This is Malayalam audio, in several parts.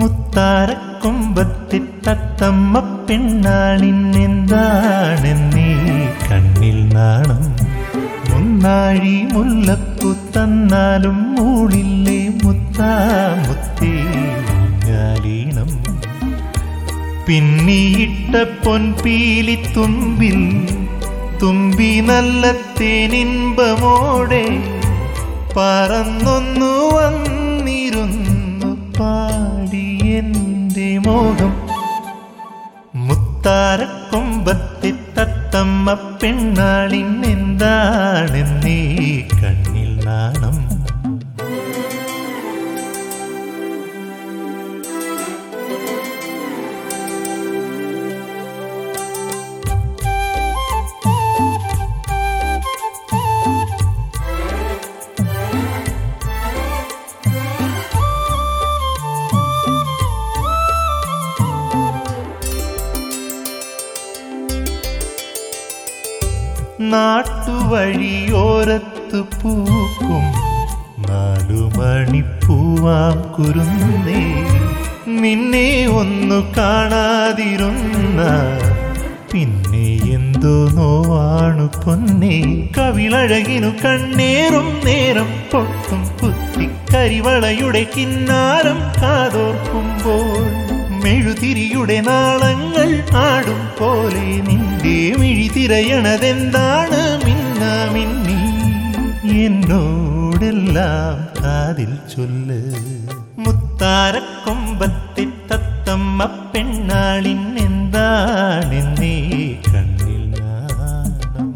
മുത്താരക്കൊമ്പത്തി തത്തമ്മ പെണ്ണാളിനെന്താണെന്നീ കണ്ണിൽ നാണം മുന്നാഴി മുല്ലപ്പു തന്നാലും മൂളില്ലേ മുത്താ മുത്തേ ഊഞ്ഞാലീണം പിന്നിയിട്ട പൊൻപീലി തുമ്പിൽ തുമ്പി നല്ല തേനിൻപമോടെ പറന്നൊന്നു വന്നിരുന്നു പാടി എൻ്റെ മോഹം മുത്താരക്കൊമ്പത്തി തത്തമ്മ പെണ്ണാളിൻ എന്താണെന്നീ കണ്ണിൽ നാണം നാട്ടുവഴിയോരത്ത് പൂക്കും നാലു മണിപ്പൂവാം കുരുന്നേ നിന്നെ ഒന്നു കാണാതിരുന്ന പിന്നെ എന്തോ നോവാണു പൊന്നേ കവിളഴകിനു കണ്ണേറും നേരം പൊട്ടും കുത്തി കരിവളയുടെ കിന്നാരം കാതോർക്കുമ്പോൾ മെഴുതിരിയുടെ നാളങ്ങൾ ആടും പോലെ നിന്റെ മിഴി തിരയണതെന്താണ് മിന്ന മിന്നി എന്നോടെല്ലാം കാതിൽ ചൊല്ല് മുത്താരക്കൊമ്പത്തി തത്തമ്മ പെണ്ണാളിൻ എന്താണെന്നേ കണ്ണിൽ നാണം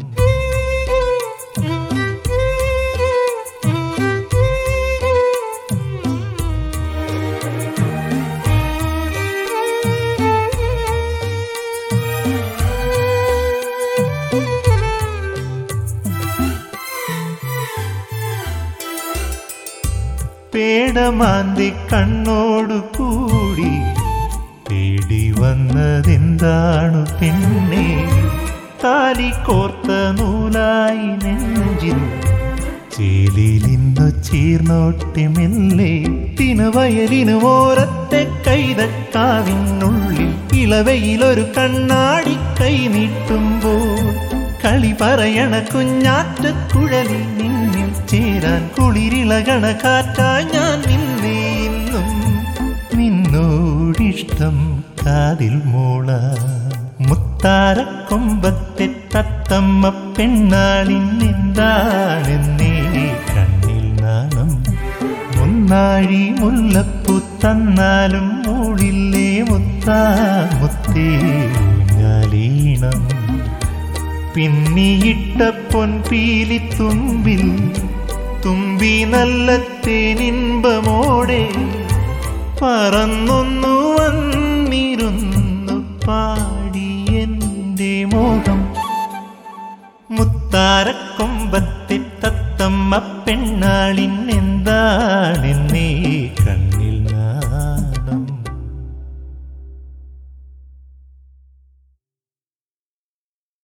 പേടമാന്തി കണ്ണോടു കൂടി തേടി വന്നതെന്താണു പെണ്ണെ താലി കോർത്ത നൂലായി നെഞ്ചിൽ ചേലിലിന്നു ചീർന്നോട്ടി മെല്ലെ തിനവയലിനു ഓരത്തെ കൈതക്കാവിനുള്ളിൽ ഇളവയിലൊരു കണ്ണാടി കൈ നീട്ടുമ്പോൾ കളി പറയണ കുഞ്ഞാറ്റ കുഴലി നിന്നിൽ ചേരാൻ കുളിരിളകണ കാറ്റായി ഞാൻ നിന്നെ ഇന്നും നിന്നോടിഷ്ടം കാതിൽ മോള മുത്താരക്കൊമ്പത്തെ തത്തമ്മ പെണ്ണാളിൻ എന്താണെന്നേ കണ്ണിൽ നാണം മുന്നാഴി മുല്ലപ്പൂ തന്നാലും മൂടില്ലേ മുത്താ മുത്തേ ഊഞ്ഞാലീണം പിന്നിയിട്ട പൊൻപീലി തുമ്പിൽ തുമ്പി നല്ല തേനിൻപമോടെ പറന്നൊന്നു വന്നിരുന്നു പാടി എൻ്റെ മോഹം മുത്താരക്കൊമ്പത്തി തത്തമ്മ പെണ്ണാളിൻ എന്താണെന്നേ